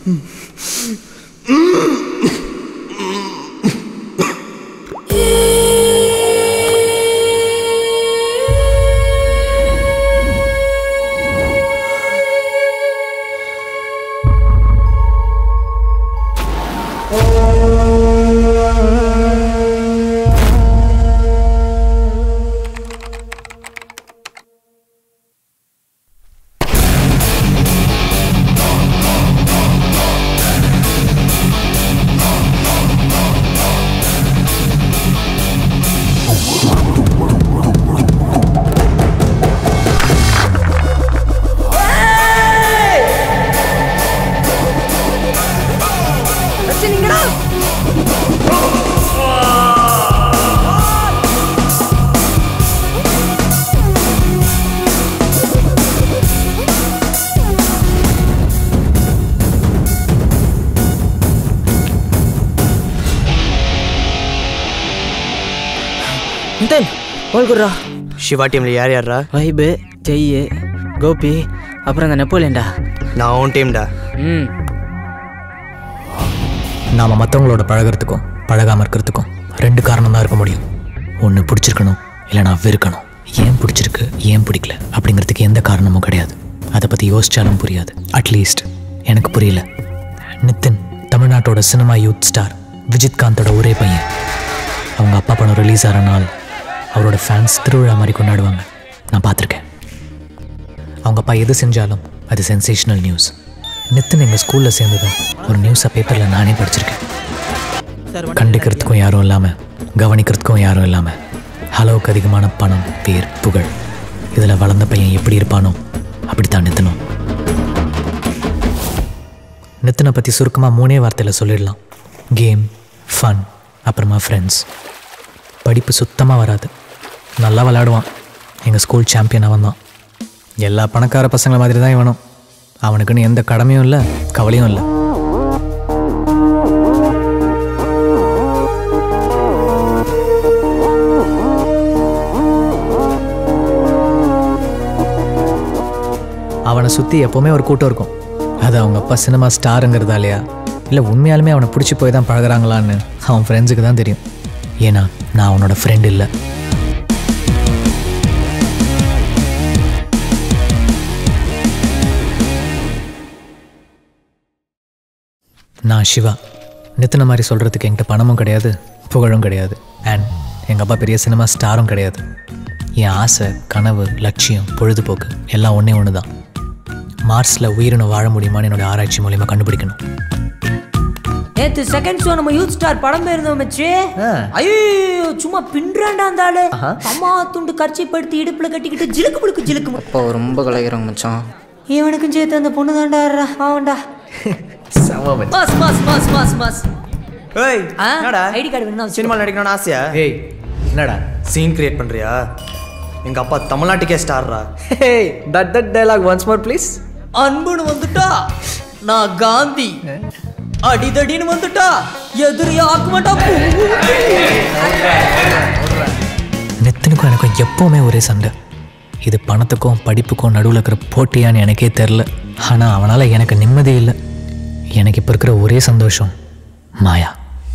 நிதன் ஓல்குர்ரா சிவா டீமில் யார் யாரா வைபு ஜெய்யு கோபி அப்புறம் அந்த நெப்போலியன்டா நான் உன் டீம்டா ம் நாம் மற்றவங்களோட பழகிறதுக்கும் பழகாமல் இருக்கிறதுக்கும் ரெண்டு காரணம் தான் இருக்க முடியும் ஒன்று பிடிச்சிருக்கணும் இல்லைனா வெறுக்கணும் ஏன் பிடிச்சிருக்கு ஏன் பிடிக்கல அப்படிங்கிறதுக்கு எந்த காரணமும் கிடையாது அதை பற்றி யோசிச்சாலும் புரியாது அட்லீஸ்ட் எனக்கு புரியல நிதின் தமிழ்நாட்டோட சினிமா யூத் ஸ்டார் விஜித்காந்தோட ஒரே பையன் அவங்க அப்பா படம் ரிலீஸ் ஆகிற நாள் அவரோட ஃபேன்ஸ் திருவிழா மாதிரி கொண்டாடுவாங்க நான் பார்த்துருக்கேன் அவங்க அப்பா எது செஞ்சாலும் அது சென்சேஷனல் நியூஸ் நித்தின் எங்கள் ஸ்கூலில் சேர்ந்ததும் ஒரு நியூஸை பேப்பரில் நானே படிச்சிருக்கேன் கண்டிக்கிறதுக்கும் யாரும் இல்லாமல் கவனிக்கிறதுக்கும் யாரும் இல்லாமல் அளவுக்கு அதிகமான பணம் பேர் புகழ் இதில் வளர்ந்த பையன் எப்படி இருப்பானோ அப்படித்தான் நித்தனும் நித்தனை பற்றி சுருக்கமாக மூணே வார்த்தையில் சொல்லிடலாம் கேம் ஃபன் அப்புறமா ஃப்ரெண்ட்ஸ் படிப்பு சுத்தமாக வராது நல்லா விளையாடுவான் எங்கள் ஸ்கூல் சாம்பியன் அவன் தான் எல்லா பணக்கார பசங்களை மாதிரி தான் இவனும் அவனுக்குன்னு எந்த கடமையும் இல்லை கவலையும் இல்லை அவனை சுற்றி எப்போவுமே ஒரு கூட்டம் இருக்கும் அது அவங்க அப்பா சினிமா ஸ்டாருங்கிறதாலையா இல்லை உண்மையாலுமே அவனை பிடிச்சி போய் தான் பழகுறாங்களான்னு அவன் ஃப்ரெண்ட்ஸுக்கு தான் தெரியும் ஏன்னா நான் அவனோட ஃப்ரெண்ட் இல்லை நான் சிவா நித்தின மாதிரி சொல்கிறதுக்கு என்கிட்ட பணமும் கிடையாது புகழும் கிடையாது அண்ட் எங்கள் அப்பா பெரிய சினிமா ஸ்டாரும் கிடையாது என் ஆசை கனவு லட்சியம் பொழுதுபோக்கு எல்லாம் ஒன்றே ஒன்று தான் மார்ஸில் உயிரினம் வாழ முடியுமான்னு என்னோட ஆராய்ச்சி மூலியமாக கண்டுபிடிக்கணும் நேத்து செகண்ட் ஷோ நம்ம யூத் ஸ்டார் படம் போயிருந்தோம் மச்சு ஐயோ சும்மா பின்றாண்டா அந்த ஆளு அம்மா துண்டு கர்ச்சி படுத்தி இடுப்புல கட்டிக்கிட்டு ஜிலுக்கு புழுக்கு ஜிலுக்கு அப்பா ரொம்ப கலாய்க்கிறாங்க மச்சான் இவனுக்கும் சேர்த்து அந்த பொண்ணு தாண்டா ஆவண்டா mass mass mass mass mass ஏய் ஆ என்னடா ஐடி கார்டு வேணும் சினிமாவில் நடிக்கணும்னு ஆசையா ஏய் என்னடா சீன் கிரியேட் பண்ணுறியா எங்கள் அப்பா தமிழ்நாட்டுக்கே ஸ்டார்ரா hey that that dialogue once more please அன்புன்னு வந்துட்டா நான் காந்தி அடிதடின்னு வந்துட்டா எதிரி ஆக்க மாட்டா நித்தினுக்கும் எனக்கும் எப்போவுமே ஒரே சண்டை இது பணத்துக்கும் படிப்புக்கும் நடுவில் இருக்கிற போட்டியான்னு எனக்கே தெரில ஆனால் அவனால் எனக்கு நிம்மதி இல்லை எனக்கு இப்போ இருக்கிற ஒரே சந்தோஷம் மாயா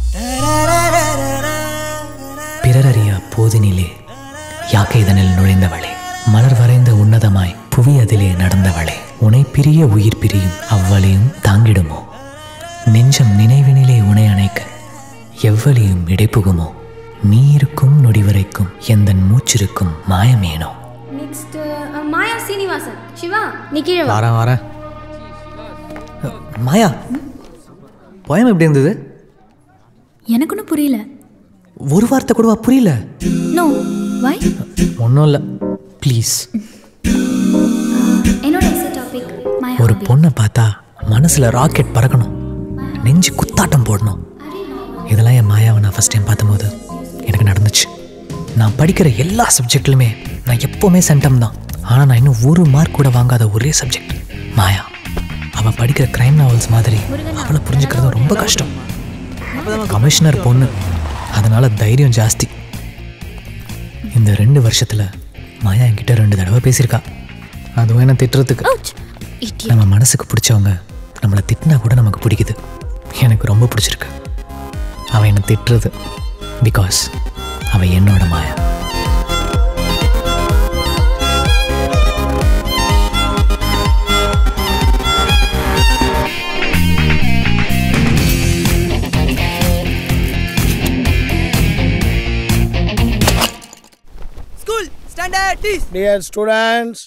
பிறரறியா போதினிலே யாக்கை இதனில் நுழைந்தவளே மலர் வரைந்த உன்னதமாய் புவி அதிலே நடந்தவளே உனை பிரிய உயிர் பிரியும் அவ்வளையும் தாங்கிடுமோ நெஞ்சம் நினைவினிலே உனை அணைக்க எவ்வளியும் இடைப்புகுமோ நீ இருக்கும் நொடி வரைக்கும் எந்தன் மூச்சிருக்கும் மாயமேனோ நெக்ஸ்ட் மாயா சீனிவாசன் சிவா நீ கீழே வா வரேன் வரேன் மாயா போயம் எப்படி இருந்தது எனக்கு ஒன்றும் புரியல ஒரு வார்த்தை கூடவா புரியல நோ வை ஒன்றும் இல்லை ப்ளீஸ் என்னோட எஸ்ஏ டாபிக் மாயா ஒரு பொண்ணை பார்த்தா மனசில் ராக்கெட் பறக்கணும் நெஞ்சு குத்தாட்டம் போடணும் இதெல்லாம் என் மாயாவை நான் ஃபஸ்ட் டைம் பார்த்தபோது எனக்கு நடந்துச்சு நான் படிக்கிற எல்லா சப்ஜெக்ட்லையுமே நான் எப்போவுமே சென்டம் தான் ஆனால் நான் இன்னும் ஒரு மார்க் கூட வாங்காத ஒரே சப்ஜெக்ட் மாயா அவள் படிக்கிற க்ரைம் நாவல்ஸ் மாதிரி அவளை புரிஞ்சுக்கிறது ரொம்ப கஷ்டம் கமிஷனர் பொண்ணு அதனால தைரியம் ஜாஸ்தி இந்த ரெண்டு வருஷத்தில் மாயா என்கிட்ட ரெண்டு தடவை பேசியிருக்கா அதுவும் என்ன திட்டுறதுக்கு நம்ம மனசுக்கு பிடிச்சவங்க நம்மளை திட்டினா கூட நமக்கு பிடிக்குது எனக்கு ரொம்ப பிடிச்சிருக்கு அவன் என்னை திட்டுறது பிகாஸ் அவன் என்னோட மாயா ஸ்கூல் ஸ்டாண்டர்ட் டீஸ் Dear students,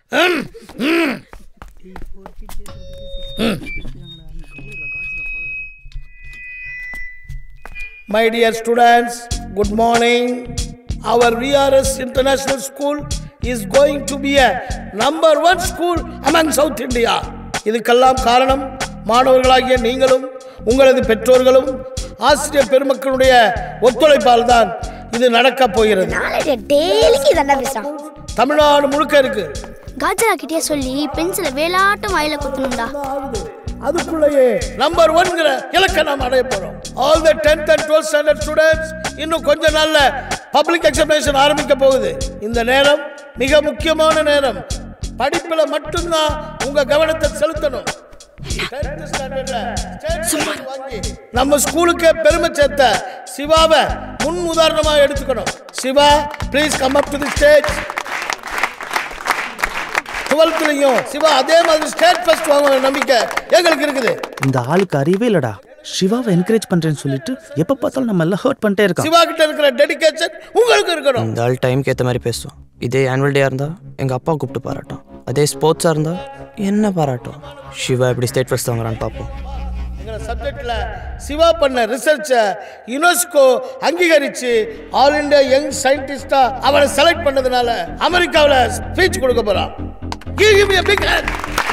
my dear students, good morning. Our VRS International School is going to be a number one school among South India. இதுக்கெல்லாம் காரணம் மாணவர்களாகிய நீங்களும் உங்களது பெற்றோர்களும் ஆசிரியர் பெருமக்களுடைய ஒத்துழைப்பால் தான் இது நடக்கப் போகிறது நாளைக்கு டெய்லிக்கு இதெல்லாம் பேசுறான் தமிழ்நாடு முழுக்க இருக்கு காஜரா கிட்டே சொல்லி பென்சிலை வேலாட்டம் வாயில குத்தணும்டா அதுக்குள்ளேயே நம்பர் ஒன்ங்கிற இலக்கை நாம் அடைய போறோம் all the tenth and twelfth standard students இன்னும் கொஞ்ச நாள்ல பப்ளிக் எக்ஸாமினேஷன் ஆரம்பிக்க போகுது இந்த நேரம் மிக முக்கியமான நேரம் படிப்புல மட்டும்தான் உங்க கவனத்தை செலுத்தணும் 10th standardல state rank வாங்கி நம்ம ஸ்கூலுக்கே பெருமை சேர்த்த சிவாவை முன் உதாரணமா எடுத்துக்கணும் Siva please come up to the stage டுவெல்த்லையும் சிவா அதே மாதிரி ஸ்டேட் ஃபர்ஸ்ட் வாங்க நம்பிக்கை எங்களுக்கு இருக்குது இந்த ஆளுக்கு அறிவே இல்லடா சிவாவை என்கரேஜ் பண்றேன்னு சொல்லிட்டு எப்ப பார்த்தாலும் நம்ம எல்லாம் ஹர்ட் பண்ணிட்டே இருக்கான் சிவா கிட்ட இருக்கிற டெடிகேஷன் உங்களுக்கு இருக்கணும் இந்த ஆள் டைம்க்கு ஏற்ற மாதிரி பேசும் இதே ஆனுவல் டேயாக இருந்தால் எங்கள் அப்பா கூப்பிட்டு பாராட்டும் அதே ஸ்போர்ட்ஸாக இருந்தால் என்ன பாராட்டும் சிவா எப்படி ஸ்டேட் ஃபர்ஸ்ட் வாங்குறான்னு பார்ப்போம் எங்களை சப்ஜெக்ட்ல சிவா பண்ண ரிசர்ச்சை யுனெஸ்கோ அங்கீகரிச்சு ஆல் இந்தியா யங் சயின்டிஸ்டா அவனை செலக்ட் பண்ணதுனால அமெரிக்காவில் ஸ்பீச் கொடுக்க போறான் Give him a big hand.